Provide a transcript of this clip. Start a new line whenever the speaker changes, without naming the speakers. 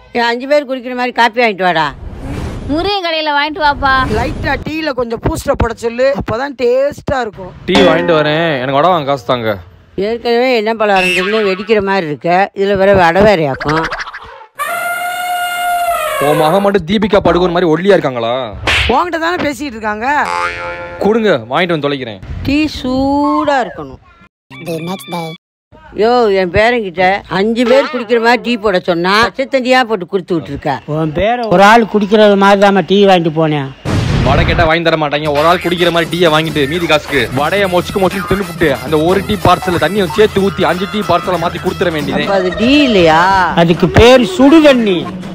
ஏன் அஞ்சு பேர் குடிக்கிற மாதிரி காப்பி வாங்கிட்டு வாடா
முருகன் கடையில வாங்கிட்டு வாப்பா
லைட்டா டீல கொஞ்சம் பூஸ்ட போட சொல்லு அப்பதான் டேஸ்டா இருக்கும்
டீ வாங்கிட்டு வரேன் எனக்கு வடை வாங்க காசு தாங்க
ஏற்கனவே என்ன பலகாரம் தின்னு வெடிக்கிற மாதிரி இருக்க இதுல வேற வடை வேறையாக்கும்
உன் மகன் மட்டும் தீபிகா படுகோன் மாதிரி ஒல்லியா இருக்காங்களா
உன்கிட்ட தானே பேசிட்டு இருக்காங்க
கொடுங்க வாங்கிட்டு வந்து தொலைக்கிறேன்
டீ சூடா இருக்கணும் யோ என் பேரங்கிட்ட அஞ்சு பேர் குடிக்கிற மாதிரி டீ போட சொன்னா பச்சைத்தண்டியா போட்டு கொடுத்து விட்டுருக்க
உன் பேரை ஒரு ஆள் குடிக்கிறது மாதிரி தாம்மா டீ வாங்கிட்டு போனேன்
வடை கேட்டா வாங்கி தர மாட்டாங்க ஒரு ஆள் குடிக்கிற மாதிரி டீயை வாங்கிட்டு மீதி காசுக்கு வடைய மொச்சுக்கு மொச்சுக்கு தின்னுப்புட்டு அந்த ஒரு டீ பார்சல் தண்ணியை சேர்த்து ஊத்தி அஞ்சு டீ பார்சலை மாத்தி கொடுத்துட வேண்டியது
அப்ப அது டீ இல்லையா
அதுக்கு பேர் சுடு தண்ணி